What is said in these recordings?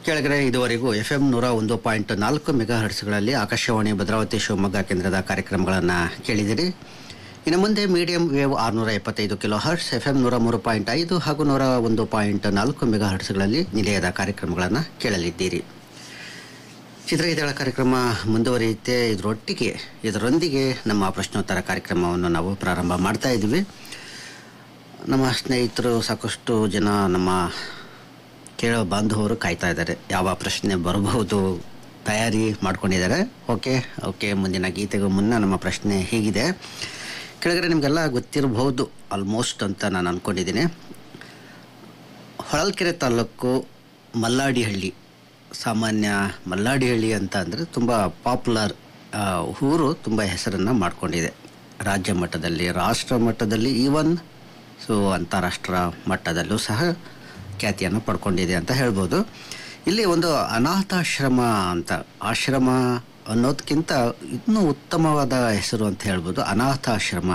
ಕೆಳಗಡೆ ಇದುವರೆಗೂ F M ನೂರ ಒಂದು ಪಾಯಿಂಟ್ ನಾಲ್ಕು ಮೆಗಾ ಹರ್ಟ್ಸ್ಗಳಲ್ಲಿ ಆಕಾಶವಾಣಿ ಭದ್ರಾವತಿ ಶಿವಮೊಗ್ಗ ಕೇಂದ್ರದ ಕಾರ್ಯಕ್ರಮಗಳನ್ನು ಕೇಳಿದಿರಿ ಇನ್ನು ಮುಂದೆ ಮೀಡಿಯಂ ವೇವ್ ಆರುನೂರ ಎಪ್ಪತ್ತೈದು ಕಿಲೋ ಹರ್ಟ್ಸ್ ಎಫ್ ಎಂ ನೂರ ಮೂರು ಪಾಯಿಂಟ್ ಐದು ಹಾಗೂ ನೂರ ಒಂದು ಪಾಯಿಂಟ್ ನಾಲ್ಕು ಮೆಗಾ ಹರ್ಟ್ಸ್ಗಳಲ್ಲಿ ನಿಲಯದ ಕಾರ್ಯಕ್ರಮಗಳನ್ನು ಕೇಳಲಿದ್ದೀರಿ ಚಿತ್ರಗೀತೆಗಳ ಕಾರ್ಯಕ್ರಮ ಮುಂದುವರಿಯುತ್ತೆ ಇದರೊಟ್ಟಿಗೆ ಇದರೊಂದಿಗೆ ನಮ್ಮ ಪ್ರಶ್ನೋತ್ತರ ಕಾರ್ಯಕ್ರಮವನ್ನು ನಾವು ಪ್ರಾರಂಭ ಮಾಡ್ತಾ ಇದ್ದೀವಿ ನಮ್ಮ ಸ್ನೇಹಿತರು ಸಾಕಷ್ಟು ಜನ ನಮ್ಮ ಕೇಳೋ ಬಾಂಧವರು ಕಾಯ್ತಾ ಇದ್ದಾರೆ ಯಾವ ಪ್ರಶ್ನೆ ಬರಬಹುದು ತಯಾರಿ ಮಾಡ್ಕೊಂಡಿದ್ದಾರೆ ಓಕೆ ಓಕೆ ಮುಂದಿನ ಗೀತೆಗೂ ಮುನ್ನ ನಮ್ಮ ಪ್ರಶ್ನೆ ಹೀಗಿದೆ ಕೆಳಗಡೆ ನಿಮಗೆಲ್ಲ ಗೊತ್ತಿರಬಹುದು ಆಲ್ಮೋಸ್ಟ್ ಅಂತ ನಾನು ಅಂದ್ಕೊಂಡಿದ್ದೀನಿ ಹೊಳಲ್ಕೆರೆ ತಾಲೂಕು ಮಲ್ಲಾಡಿಹಳ್ಳಿ ಸಾಮಾನ್ಯ ಮಲ್ಲಾಡಿಹಳ್ಳಿ ಅಂತ ಅಂದರೆ ತುಂಬ ಪಾಪ್ಯುಲರ್ ಊರು ತುಂಬ ಹೆಸರನ್ನು ಮಾಡಿಕೊಂಡಿದೆ ರಾಜ್ಯ ಮಟ್ಟದಲ್ಲಿ ರಾಷ್ಟ್ರ ಮಟ್ಟದಲ್ಲಿ ಈವನ್ ಸೊ ಅಂತಾರಾಷ್ಟ್ರ ಮಟ್ಟದಲ್ಲೂ ಸಹ ಖ್ಯಾತಿಯನ್ನು ಪಡ್ಕೊಂಡಿದೆ ಅಂತ ಹೇಳ್ಬೋದು ಇಲ್ಲಿ ಒಂದು ಅನಾಥಾಶ್ರಮ ಅಂತ ಆಶ್ರಮ ಅನ್ನೋದಕ್ಕಿಂತ ಇನ್ನೂ ಉತ್ತಮವಾದ ಹೆಸರು ಅಂತ ಹೇಳ್ಬೋದು ಅನಾಥಾಶ್ರಮ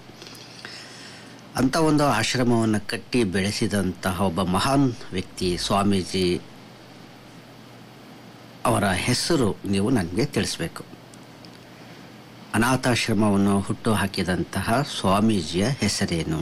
ಅಂಥ ಒಂದು ಆಶ್ರಮವನ್ನು ಕಟ್ಟಿ ಬೆಳೆಸಿದಂತಹ ಒಬ್ಬ ಮಹಾನ್ ವ್ಯಕ್ತಿ ಸ್ವಾಮೀಜಿ ಅವರ ಹೆಸರು ನೀವು ನನಗೆ ತಿಳಿಸ್ಬೇಕು ಅನಾಥಾಶ್ರಮವನ್ನು ಹುಟ್ಟು ಹಾಕಿದಂತಹ ಸ್ವಾಮೀಜಿಯ ಹೆಸರೇನು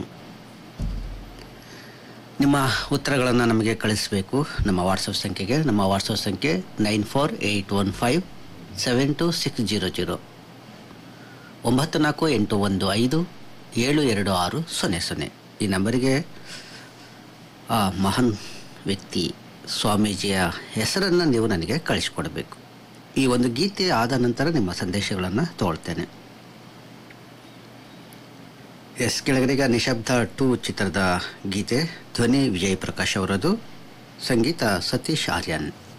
ನಿಮ್ಮ ಉತ್ತರಗಳನ್ನು ನಮಗೆ ಕಳಿಸಬೇಕು ನಮ್ಮ ವಾಟ್ಸಪ್ ಸಂಖ್ಯೆಗೆ ನಮ್ಮ ವಾಟ್ಸಪ್ ಸಂಖ್ಯೆ nine four eight one five seven two six zero zero ಒಂಬತ್ತು ನಾಲ್ಕು ಎಂಟು ಒಂದು ಐದು ಏಳು ಎರಡು ಆರು ಸೊನ್ನೆ ಸೊನ್ನೆ ಈ ನಂಬರಿಗೆ ಆ ಮಹಾನ್ ವ್ಯಕ್ತಿ ಸ್ವಾಮೀಜಿಯ ಹೆಸರನ್ನು ನೀವು ನನಗೆ ಕಳಿಸ್ಕೊಡ್ಬೇಕು ಈ ಒಂದು ಗೀತೆ ಆದ ನಂತರ ನಿಮ್ಮ ಸಂದೇಶಗಳನ್ನು ತಗೊಳ್ತೇನೆ ಎಸ್ ಕೆಳಗಡೆಗ ನಿಶಬ್ದ ಟು ಚಿತ್ರದ ಗೀತೆ ಧ್ವನಿ ವಿಜಯ್ ಪ್ರಕಾಶ್ ಅವರದು ಸಂಗೀತ ಸತೀಶ್ ಆರ್ಯನ್